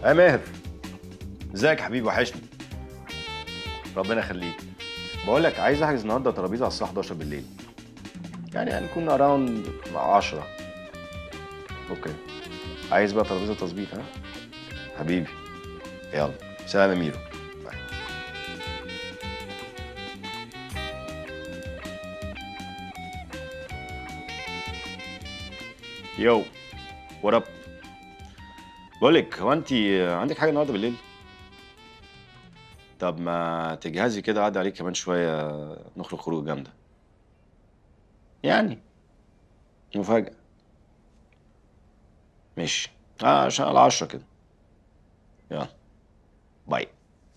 يا ماهر ازيك يا حبيبي وحشني ربنا يخليك بقول لك عايز احجز النهارده ترابيزه على الساعه 11 بالليل يعني هنكون اراوند 10 اوكي عايز بقى ترابيزه تظبيط ها حبيبي يلا سلام يا ميرو باي. يو وات اب بقول لك هو انت عندك حاجه النهارده بالليل طب ما تجهزي كده عدى عليك كمان شويه نخرج خروج جامده يعني مفاجأة ماشي اه عشان على عشرة كده يلا باي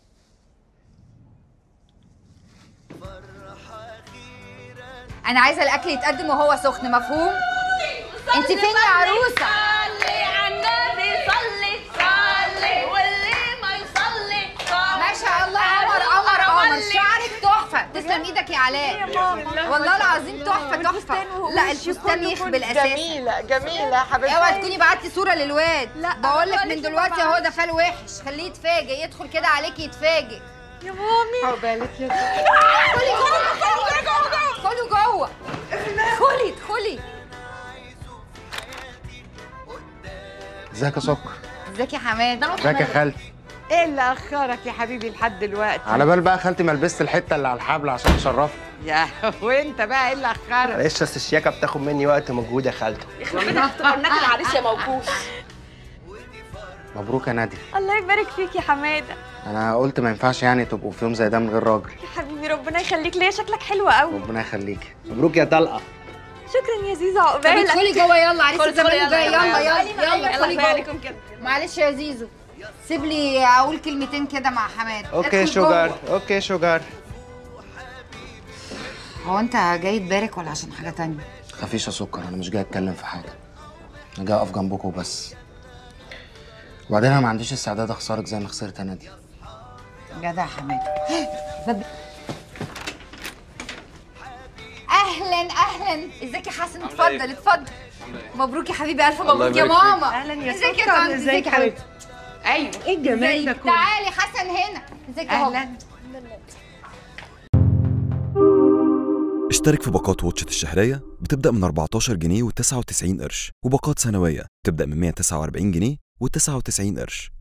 انا عايزه الاكل يتقدم وهو سخن مفهوم انت فين يا عروسه صلي على النبي صلي صلي واللي ما يصلي ما شاء الله قمر قمر قمر شعرك تحفه تسلم ايدك يا علاء والله العظيم تحفه تحفه لا الفستان يخبل اساسا جميلة جميلة يا حبيبتي اوعى تكوني بعتي صوره للواد لا بقول لك من دلوقتي اهو ده فال وحش خليه يتفاجئ يدخل كده عليكي يتفاجئ يا مامي عقبالك يا ادخلي جوه ادخلوا جوه ادخلي ادخلي ازيك يا سكر ازيك يا حماد ازيك يا خالتي ايه اللي اخرك يا حبيبي لحد دلوقتي على بال بقى خالتي ما لبست الحته اللي على الحبل عشان تشرفك يا وانت بقى ايه اللي اخرك معلش بس الشياكه بتاخد مني وقت ومجهود يا خالته ربنا افتكرناك العريس يا موكوش مبروك يا ناديه الله يبارك فيك يا حماده انا قلت ما ينفعش يعني تبقوا في يوم زي ده من غير راجل يا حبيبي ربنا يخليك ليا شكلك حلو قوي ربنا يخليكي مبروك يا طلقه شكرا يا زيزو طب عقبالك ادخلي جوه يلا عريس ادخلي الزمان يلا، جاي يلا، يلا يلا. يلا يلا ادخلي يلا جوه عليكم كده معلش يا زيزو سيب لي اقول كلمتين كده مع حماد اوكي ادخل شوجر جوه. اوكي شوجر هو انت جاي تبارك ولا عشان حاجه تانية خفيش يا سكر انا مش جاي اتكلم في حاجه انا جاي اقف جنبكم بس وبعدين انا ما عنديش استعداد اخسرك زي ما خسرت يا ناديه جدع يا حماد باب- اهلا اهلا ازيك يا حسن اتفضل اتفضل مبروك يا حبيبي الف مبروك يا ماما اهلا يا ازيك يا سكر، طنط ازيك ازيك يا حبيبتي ايوه ايه الجمال ده ازيك كله تعالي حسن هنا ازيك يا اهلا اشترك في باقات واتشت الشهرية بتبدأ من 14 جنيه و99 قرش وباقات سنوية بتبدأ من 149 جنيه و99 قرش